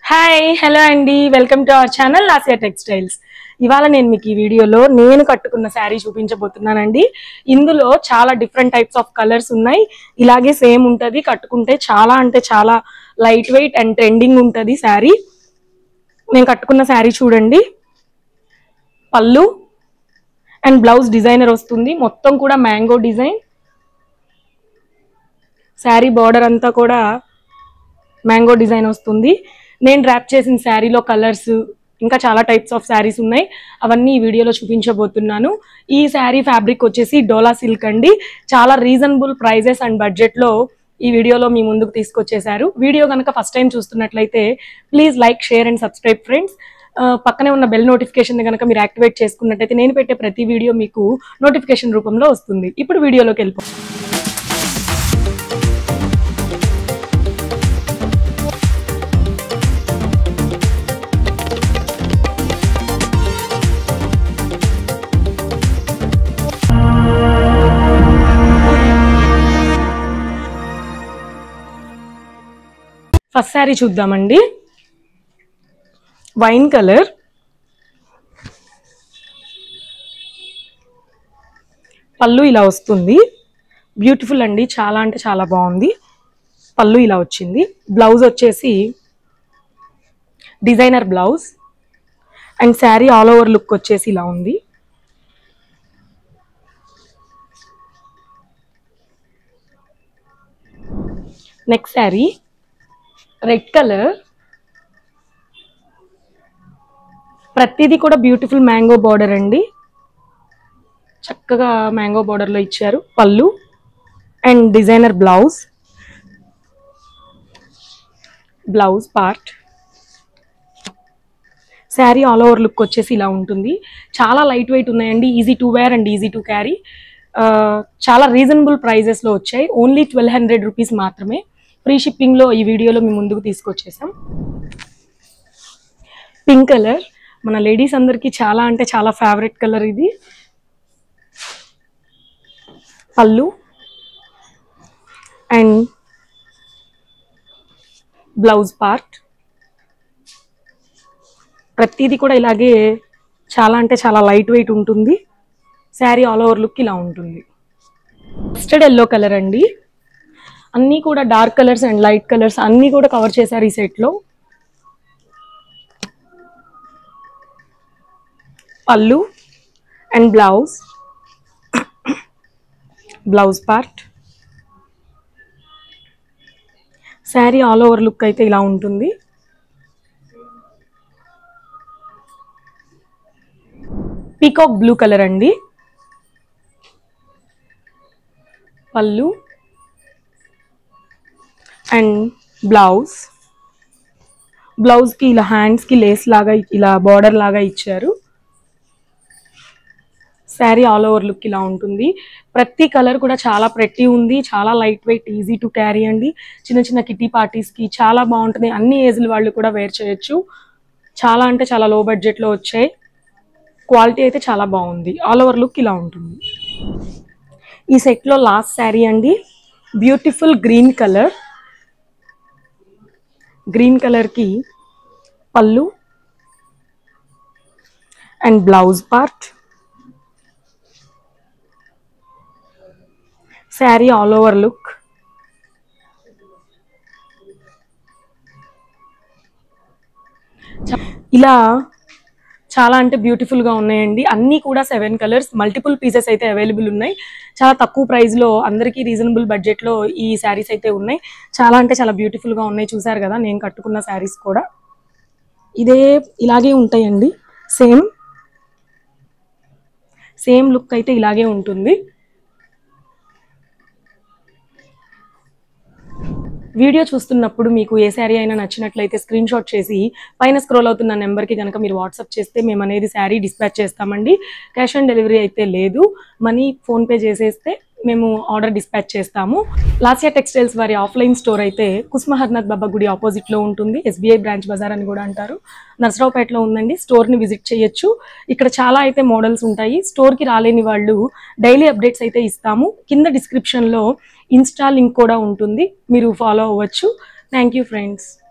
hi hello అండి welcome to our channel Asia Textiles ఇవాళ నేను మీకు ఈ వీడియోలో నేను కట్టుకున్న శారీ చూపించబోతున్నానండి ఇందులో చాలా డిఫరెంట్ టైప్స్ ఆఫ్ కలర్స్ ఉన్నాయి ఇలాగే సేమ్ ఉంటది కట్టుకుంటే చాలా అంటే చాలా లైట్ వెయిట్ అండ్ ట్రెండింగ్ ఉంటది శారీ నేను కట్టుకున్న శారీ చూడండి పళ్ళు అండ్ బ్లౌజ్ డిజైనర్ వస్తుంది మొత్తం కూడా మ్యాంగో డిజైన్ శారీ బార్డర్ అంతా కూడా మ్యాంగో డిజైన్ వస్తుంది నేను డ్రాప్ చేసిన శారీలో కలర్స్ ఇంకా చాలా టైప్స్ ఆఫ్ శారీస్ ఉన్నాయి అవన్నీ ఈ వీడియోలో చూపించబోతున్నాను ఈ శారీ ఫ్యాబ్రిక్ వచ్చేసి డోలా సిల్క్ అండి చాలా రీజనబుల్ ప్రైజెస్ అండ్ బడ్జెట్లో ఈ వీడియోలో మీ ముందుకు తీసుకొచ్చేసారు వీడియో కనుక ఫస్ట్ టైం చూస్తున్నట్లయితే please like share and subscribe friends పక్కనే ఉన్న బెల్ నోటిఫికేషన్ కనుక మీరు యాక్టివేట్ చేసుకున్నట్టయితే నేను పెట్టే ప్రతి వీడియో మీకు నోటిఫికేషన్ రూపంలో వస్తుంది ఇప్పుడు వీడియోలోకి వెళ్ళిపో ఫస్ట్ శారీ చూద్దామండి వైన్ కలర్ పళ్ళు ఇలా వస్తుంది బ్యూటిఫుల్ అండి చాలా అంటే చాలా బాగుంది పళ్ళు ఇలా వచ్చింది బ్లౌజ్ వచ్చేసి designer blouse and sari all over look వచ్చేసి ఇలా ఉంది నెక్స్ట్ శారీ రెడ్ కలర్ ప్రతిదీ కూడా బ్యూటిఫుల్ మ్యాంగో బార్డర్ అండి చక్కగా మ్యాంగో బార్డర్లో ఇచ్చారు పళ్ళు and designer blouse blouse part sari all over look వచ్చేసి ఇలా ఉంటుంది చాలా లైట్ వెయిట్ ఉన్నాయండి easy to wear and easy to carry చాలా రీజనబుల్ ప్రైజెస్లో వచ్చాయి ఓన్లీ ట్వెల్వ్ హండ్రెడ్ రూపీస్ మాత్రమే ఫ్రీ షిప్పింగ్లో ఈ వీడియోలో మీ ముందుకు తీసుకొచ్చేసాం పింక్ కలర్ మన లేడీస్ అందరికీ చాలా అంటే చాలా ఫేవరెట్ కలర్ ఇది పళ్ళు అండ్ బ్లౌజ్ పార్ట్ ప్రతిదీ కూడా ఇలాగే చాలా అంటే చాలా లైట్ వెయిట్ ఉంటుంది శారీ ఆల్ ఓవర్ లుక్ ఇలా ఉంటుంది మస్టర్డ్ ఎల్లో కలర్ అండి అన్నీ కూడా dark colours and light colours అన్నీ కూడా కవర్ చేశారు ఈ సెట్లో పళ్ళు and blouse blouse part sari all over look అయితే ఇలా ఉంటుంది పీకాక్ బ్లూ కలర్ అండి పళ్ళు అండ్ బ్లౌజ్ బ్లౌజ్కి ఇలా హ్యాండ్స్కి లేస్ లాగా ఇలా బార్డర్ లాగా ఇచ్చారు శారీ ఆల్ ఓవర్ లుక్ ఇలా ఉంటుంది ప్రతి కలర్ కూడా చాలా ప్రతి ఉంది చాలా light weight easy to carry అండి చిన్న చిన్న కిటీ పార్టీస్కి చాలా బాగుంటుంది అన్ని ఏజ్ల వాళ్ళు కూడా వేర్ చేయొచ్చు చాలా అంటే చాలా లో బడ్జెట్లో వచ్చాయి క్వాలిటీ అయితే చాలా బాగుంది ఆల్ ఓవర్ లుక్ ఇలా ఉంటుంది ఈ సెట్లో లాస్ట్ శారీ అండి బ్యూటిఫుల్ గ్రీన్ కలర్ గ్రీన్ కలర్కి పళ్ళు and blouse part sari all over look ఇలా చాలా అంటే బ్యూటిఫుల్ గా ఉన్నాయండి అన్నీ కూడా సెవెన్ కలర్స్ మల్టిపుల్ పీసెస్ అయితే అవైలబుల్ ఉన్నాయి చాలా తక్కువ ప్రైస్ లో అందరికీ రీజనబుల్ బడ్జెట్ లో ఈ శారీస్ అయితే ఉన్నాయి చాలా అంటే చాలా బ్యూటిఫుల్ గా ఉన్నాయి చూసారు కదా నేను కట్టుకున్న శారీస్ కూడా ఇదే ఇలాగే ఉంటాయండి సేమ్ సేమ్ లుక్ అయితే ఇలాగే ఉంటుంది వీడియో చూస్తున్నప్పుడు మీకు ఏ శారీ అయినా నచ్చినట్లయితే స్క్రీన్ షాట్ చేసి పైన స్క్రోల్ అవుతున్న నెంబర్కి కనుక మీరు వాట్సాప్ చేస్తే మేము అనేది శారీ డిస్పాచ్ చేస్తామండి క్యాష్ ఆన్ డెలివరీ అయితే లేదు మనీ ఫోన్పే చేసేస్తే మేము ఆర్డర్ డిస్పాచ్ చేస్తాము లాసియా టెక్స్టైల్స్ వారి ఆఫ్లైన్ స్టోర్ అయితే కుస్మహర్నాథ్ బాబా గుడి ఆపోజిట్లో ఉంటుంది ఎస్బీఐ బ్రాంచ్ బజార్ అని కూడా అంటారు నర్సరావుపేటలో ఉందండి స్టోర్ని విజిట్ చేయొచ్చు ఇక్కడ చాలా అయితే మోడల్స్ ఉంటాయి స్టోర్కి రాలేని వాళ్ళు డైలీ అప్డేట్స్ అయితే ఇస్తాము కింద డిస్క్రిప్షన్లో ఇన్స్టా లింక్ కూడా ఉంటుంది మీరు ఫాలో అవ్వచ్చు థ్యాంక్ యూ ఫ్రెండ్స్